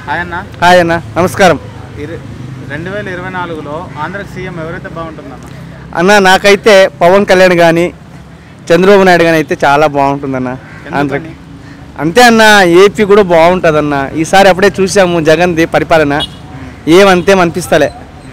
ఆయన హాయ్ అన్న నమస్కారం రెండు వేల ఇరవై నాలుగులో ఆంధ్రకి సీఎం ఎవరైతే బాగుంటుందన్న అన్న నాకైతే పవన్ కళ్యాణ్ కానీ చంద్రబాబు నాయుడు కానీ అయితే చాలా బాగుంటుందన్న ఆంధ్రకి అంతే అన్న ఏపీ కూడా బాగుంటుందన్న ఈసారి అప్పుడే చూసాము జగన్ది పరిపాలన ఏమంతే అనిపిస్తలే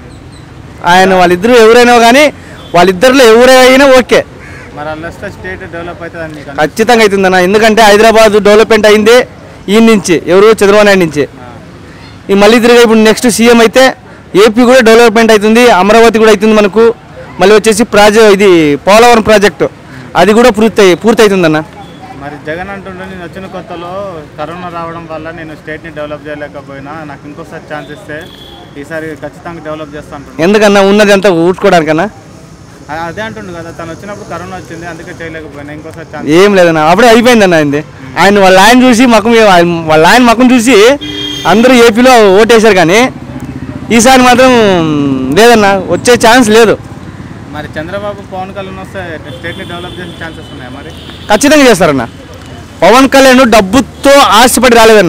ఆయన వాళ్ళిద్దరూ ఎవరైనా కానీ వాళ్ళిద్దరిలో ఎవరైనా ఓకే మరి అలా వస్తే స్టేట్ డెవలప్ అవుతుంది అని మీకు ఖచ్చితంగా అవుతుందన్న ఎందుకంటే హైదరాబాద్ డెవలప్మెంట్ అయింది ఈ నుంచి ఎవరు చంద్రబాబు నాయుడు నుంచి ఈ మళ్ళీ తిరిగి ఇప్పుడు నెక్స్ట్ సీఎం అయితే ఏపీ కూడా డెవలప్మెంట్ అవుతుంది అమరావతి కూడా అవుతుంది మనకు మళ్ళీ వచ్చేసి ప్రాజెక్ట్ ఇది పోలవరం ప్రాజెక్టు అది కూడా పూర్తి పూర్తి అవుతుందన్న మరి జగన్ అంటుండే నేను వచ్చిన కొత్తలో కరోనా రావడం వల్ల నేను స్టేట్ని డెవలప్ చేయలేకపోయినా నాకు ఇంకోసారి ఛాన్స్ ఇస్తే ఈసారి ఖచ్చితంగా డెవలప్ చేస్తా అంటుండే ఎందుకన్నా ఉన్నది అంతా ఊడ్చుకోవడానికన్నా ఆ- అదే అంటుండు కదా తను వచ్చినప్పుడు కరోనా వచ్చింది అందుకే చేయలేకపోయినా ఇంకోసారి ఛాన్స్ ఏం లేదన్న అప్పుడే అయిపోయిందన్న ఆయనది ఆయన వాళ్ళ ఆయన చూసి మకం వాళ్ళ ఆయన మకం చూసి అందరూ ఏపీలో ఓటేశారు కానీ ఈసారి మాత్రం లేదన్న వచ్చే ఛాన్స్ లేదు మరి చంద్రబాబు పవన్ కళ్యాణ్ వస్తే స్టేట్ని డెవలప్ చేసే ఛాన్సెస్ ఉన్నాయి మరి ఖచ్చితంగా చేస్తారన్న పవన్ కళ్యాణ్ డబ్బుతో ఆశపడి రాలేదన్న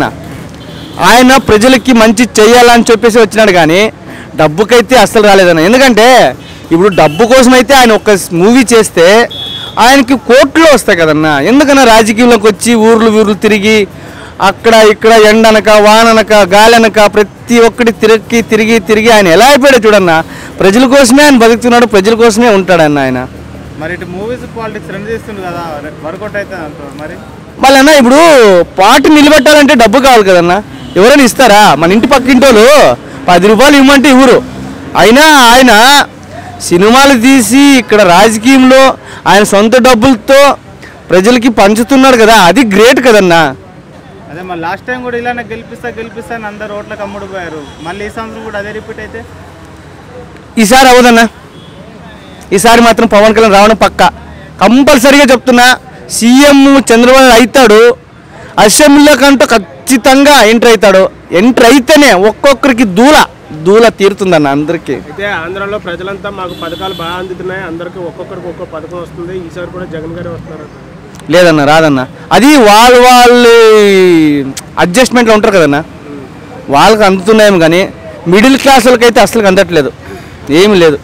ఆయన ప్రజలకి మంచి చేయాలని చెప్పేసి వచ్చినాడు కానీ డబ్బుకైతే అస్సలు రాలేదన్న ఎందుకంటే ఇప్పుడు డబ్బు కోసం అయితే ఆయన ఒక మూవీ చేస్తే ఆయనకి కోట్లు వస్తాయి కదన్న ఎందుకన్నా రాజకీయంలోకి వచ్చి ఊర్లు ఊర్లు తిరిగి అక్కడ ఇక్కడ ఎండనక వాననక గాలనక ప్రతి ఒక్కటి తిరిగి తిరిగి తిరిగి ఆయన ఎలా అయిపోయాడు చూడన్న ప్రజల కోసమే ఆయన బతుకుతున్నాడు ప్రజల కోసమే ఉంటాడన్న ఆయన మరి ఇటు మూవీస్ పాలిటిక్స్ రెండు చేస్తుంది కదా వర్కౌట్ అవుతుంది అంటారు మరి మళ్ళీ అన్న ఇప్పుడు పార్టీ నిలబెట్టాలంటే డబ్బు కావాలి కదన్న ఎవరైనా ఇస్తారా మన ఇంటి పక్క ఇంటోళ్ళు పది రూపాయలు ఇవ్వమంటే ఇవ్వరు అయినా ఆయన సినిమాలు తీసి ఇక్కడ రాజకీయంలో ఆయన సొంత డబ్బులతో ప్రజలకి పంచుతున్నాడు కదా అది గ్రేట్ కదన్నా అదే మరి లాస్ట్ టైం కూడా ఇలానే గెలిపిస్తా గెలిపిస్తా అని అందరు ఓట్లకు అమ్ముడు పోయారు మళ్ళీ ఈ సంవత్సరం కూడా అదే రిపీట్ అయితే ఈసారి అవదన్నా ఈసారి మాత్రం పవన్ కళ్యాణ్ రావడం పక్క కంపల్సరీగా చెప్తున్నా సీఎం చంద్రబాబు అవుతాడు అసెంబ్లీలో కంటూ ఖచ్చితంగా ఎంటర్ అవుతాడు ఎంటర్ అయితేనే ఒక్కొక్కరికి దూల దూల తీరుతుందన్న అందరికీ అయితే ఆంధ్రాలో ప్రజలంతా మాకు పథకాలు బాగా అందుతున్నాయి అందరికీ ఒక్కొక్కరికి ఒక్కో పథకం వస్తుంది ఈసారి కూడా జగన్ గారే వస్తున్నారు లేదన్న రాదన్న అది వాళ్ళు వాళ్ళు అడ్జస్ట్మెంట్లో ఉంటారు కదన్న వాళ్ళకి అందుతున్నాయేమో కానీ మిడిల్ క్లాస్ వాళ్ళకైతే అసలు అందట్లేదు ఏమీ లేదు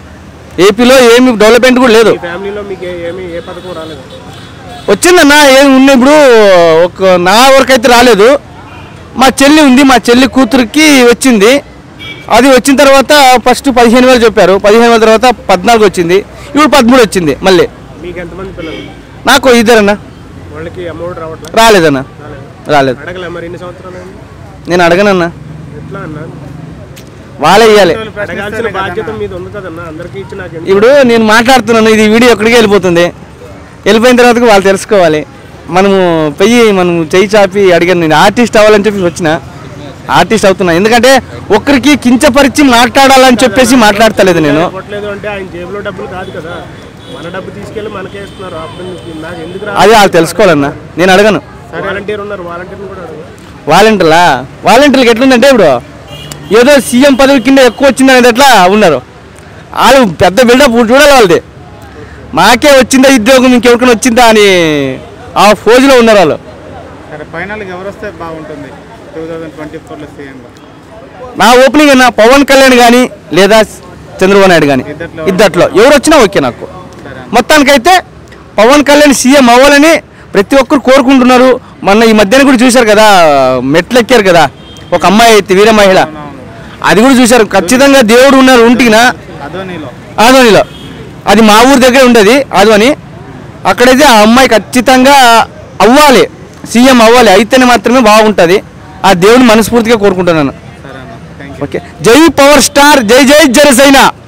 ఏపీలో ఏమి డెవలప్మెంట్ కూడా లేదు ఈ ఫ్యామిలీలో మీకు ఏ- ఏమీ ఏ పథకం రాలేదు వచ్చిందన్న ఏం ఉన్నాయి ఇప్పుడు ఒక నా వరకు అయితే రాలేదు మా చెల్లి ఉంది మా చెల్లి కూతురికి వచ్చింది అది వచ్చిన తర్వాత ఫస్ట్ పదిహేను వేలు చెప్పారు పదిహేను వేల తర్వాత పద్నాలుగు వచ్చింది ఇప్పుడు పదమూడు వచ్చింది మళ్ళీ మీకు ఎంతమంది పిల్లలు నాకు ఇద్దరన్న వాళ్ళకి అమౌంట్ రావట్లేదు రాలేదన్న రాలేదు రాలేదు అడగలే మరి ఇన్ని సంవత్సరాలు అయింది? నేను అడగనన్నా ఎట్లా అన్న వాళ్ళే ఇవ్వాలి అడగాల్సిన బాధ్యత మీద ఉంది కదన్నా అందరికీ ఇచ్చి నాకు ఎందుకు? ఇప్పుడు నేను మాట్లాడుతున్నాను ఇది వీడియో ఎక్కడికి వెళ్ళిపోతుంది వెళ్ళిపోయిన తర్వాత వాళ్ళు తెలుసుకోవాలి మనము పెయ్యి మనం చెయ్యి చాపి అడిగాను నేను ఆర్టిస్ట్ అవ్వాలని చెప్పి వచ్చిన ఆర్టిస్ట్ అవుతున్నా ఎందుకంటే ఒక్కరికి కించపరిచి మాట్లాడాలని చెప్పేసి మాట్లాడతలేదు నేను ఇవ్వట్లేదు అంటే ఆయన జేబులో డబ్బులు కాదు కదా మన డబ్బు తీసుకెళ్ళి మనకే ఇస్తున్నారు అప్పుడు నీకు- నాకు ఎందుకు అది వాళ్ళు తెలుసుకోవాలన్నా నేను అడగను వాలంటీర్ ఉన్నారు వాలంటీర్ని కూడా అడగ వాలంటీర్లా వాలంటీర్లకు ఎట్లుందంటే ఇప్పుడు ఏదో సీఎం పదవి కింద ఎక్కువ వచ్చింది అనేది ఎట్లా ఉన్నారు వాళ్ళు పెద్ద బిల్డప్ చూడాలి వాళ్ళది మాకే వచ్చిందా ఉద్యోగం ఇంకెవరికైనా వచ్చిందా అని ఆ ఫోజులో ఉన్నారు వాళ్ళు సరే ఫైనల్గా ఎవరు వస్తే బాగుంటుంది టూ థౌజండ్ ట్వంటీ ఫోర్లో సీఎంగా నా ఓపెనింగ్ నా పవన్ కళ్యాణ్ కానీ లేదా చంద్రబాబు నాయుడు కానీ ఇద్దట్లో ఇద్దట్లో ఎవరు వచ్చినా ఓకే నాకు సరే అన్న. మొత్తానికైతే పవన్ కళ్యాణ్ సీఎం అవ్వాలని ప్రతి ఒక్కరు కోరుకుంటున్నారు మొన్న ఈ మధ్యాహ్నం కూడా చూశారు కదా మెట్లు ఎక్కారు కదా ఒక అమ్మాయి అయితే వీర మహిళ అవునవును అది కూడా చూశారు ఖచ్చితంగా దేవుడు ఉన్నారు ఉంటికినా అదోనిలో ఆదోనిలో అది మా ఊరి దగ్గర ఉండేది ఆదోని అక్కడైతే ఆ అమ్మాయి ఖచ్చితంగా అవ్వాలి సీఎం అవ్వాలి అయితేనే మాత్రమే బాగుంటుంది ఆ దేవుని మనస్ఫూర్తిగా కోరుకుంటున్నాను సరే అన్న థ్యాంక్ యూ ఓకే జై పవర్ స్టార్ జై జై జనసేన